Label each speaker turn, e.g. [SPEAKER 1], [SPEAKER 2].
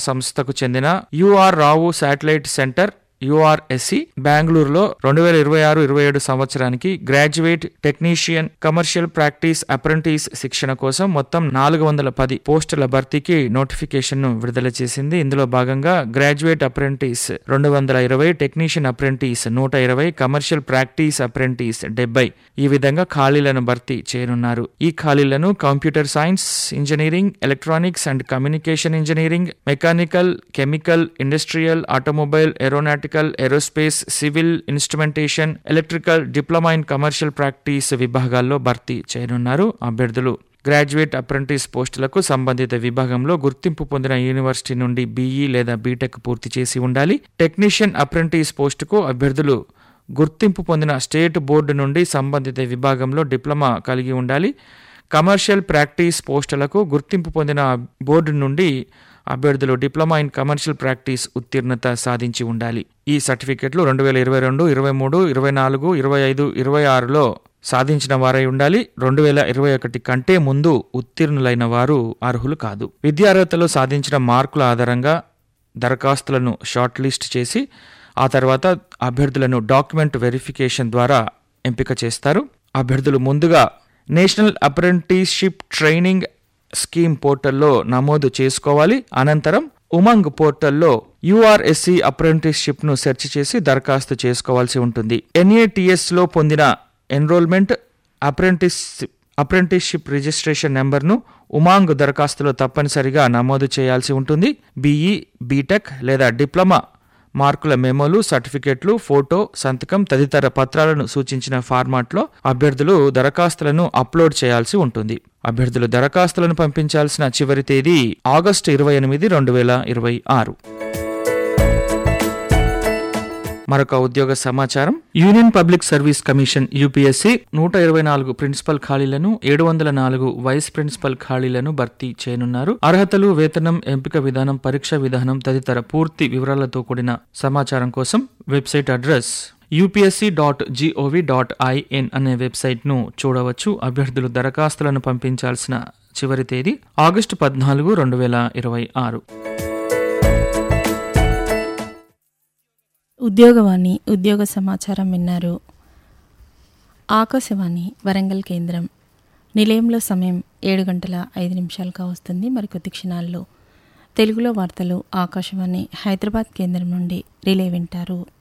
[SPEAKER 1] సంస్థకు చెందిన UR Rao satellite centre URSC బెంగళూరులో రెండు వేల ఇరవై ఆరు ఇరవై ఏడు సంవత్సరానికి graduate technician commercial practice apprentice శిక్షణ కోసం మొత్తం నాలుగు వందల పది పోస్టుల భర్తీకి నోటిఫికేషన్ ను విడుదల చేసింది ఇందులో భాగంగా గ్రాడ్యుయేట్ అప్రెంటిస్ రెండు వందల ఇరవై టెక్నీషియన్ అప్రెంటిస్ నూట ఇరవై కమర్షియల్ ప్రాక్టీస్ అప్రెంటిస్ డెబ్బై ఈ విధంగా ఖాళీలను భర్తీ చేయనున్నారు ఈ ఖాళీలను computer science engineering electronics and communication engineering mechanical chemical industrial automobile aeronautical aerospace civil instrumentation electrical diploma in commercial practice విభాగాల్లో భర్తీ చేయనున్నారు అభ్యర్థులు గ్రాడ్యుయేట్ అప్రెంటిస్ పోస్టులకు సంబంధిత విభాగంలో గుర్తింపు పొందిన యూనివర్సిటీ నుండి బీఈ లేదా బీటెక్ పూర్తి చేసి ఉండాలి టెక్నీషియన్ అప్రెంటిస్ పోస్టుకు అభ్యర్థులు గుర్తింపు పొందిన స్టేట్ బోర్డు నుండి సంబంధిత విభాగంలో డిప్లొమా కలిగి ఉండాలి కమర్షియల్ ప్రాక్టీస్ పోస్టులకు గుర్తింపు పొందిన బోర్డు నుండి అభ్యర్థులు డిప్లొమా ఇన్ కమర్షియల్ ప్రాక్టీస్ ఉత్తీర్ణత సాధించి ఉండాలి ఈ సర్టిఫికెట్లు రెండు వేల ఇరవై రెండు ఇరవై మూడు ఇరవై నాలుగు ఇరవై ఐదు ఇరవై ఆరులో సాధించిన వారై ఉండాలి రెండు వేల ఇరవై ఒకటి కంటే ముందు ఉత్తీర్ణులైన వారు అర్హులు కాదు విద్యార్హతలో సాధించిన మార్కుల ఆధారంగా దరఖాస్తులను షార్ట్ లిస్ట్ చేసి ఆ తర్వాత అభ్యర్థులను డాక్యుమెంట్ వెరిఫికేషన్ ద్వారా ఎంపిక చేస్తారు అభ్యర్థులు ముందుగా నేషనల్ అప్రెంటిస్షిప్ ట్రైనింగ్ స్కీమ్ పోర్టల్లో నమోదు చేసుకోవాలి అనంతరం ఉమంగ్ పోర్టల్లో యూఆర్ఎస్సి అప్రెంటిస్షిప్ ను సెర్చ్ చేసి దరఖాస్తు చేసుకోవాల్సి ఉంటుంది ఎన్ఏటిఎస్ లో పొందిన ఎన్రోల్మెంట్ అప్రెంటిస్ అప్రెంటిస్షిప్ రిజిస్ట్రేషన్ నెంబర్ను ఉమాంగ్ దరఖాస్తులో తప్పనిసరిగా నమోదు చేయాల్సి ఉంటుంది బీఈ బీటెక్ లేదా డిప్లొమా మార్కుల మెమోలు సర్టిఫికెట్లు ఫోటో సంతకం తదితర పత్రాలను సూచించిన ఫార్మాట్లో అభ్యర్థులు దరఖాస్తులను అప్లోడ్ చేయాల్సి ఉంటుంది అభ్యర్థులు దరఖాస్తులను పంపించాల్సిన చివరి తేదీ ఆగస్టు ఇరవై ఎనిమిది రెండు వేల ఇరవై ఆరు మరొక ఉద్యోగ సమాచారం union public service commission UPSC నూట ఇరవై నాలుగు ప్రిన్సిపల్ ఖాళీలను ఏడు వందల నాలుగు వైస్ ప్రిన్సిపల్ ఖాళీలను భర్తీ చేయనున్నారు అర్హతలు వేతనం ఎంపిక విధానం పరీక్ష విధానం తదితర పూర్తి వివరాలతో కూడిన సమాచారం కోసం website address UPSC dot GOV dot IN అనే వెబ్సైట్ను చూడవచ్చు అభ్యర్థులు దరఖాస్తులను పంపించాల్సిన చివరి తేదీ ఆగస్టు పద్నాలుగు రెండు వేల ఇరవై ఆరు
[SPEAKER 2] ఉద్యోగవాణి ఉద్యోగ సమాచారం విన్నారు ఆకాశవాణి వరంగల్ కేంద్రం నిలయంలో సమయం ఏడు గంటల ఐదు నిమిషాలుగా వస్తుంది మరికొద్ది క్షణాల్లో తెలుగులో వార్తలు ఆకాశవాణి హైదరాబాద్ కేంద్రం నుండి రిలే వింటారు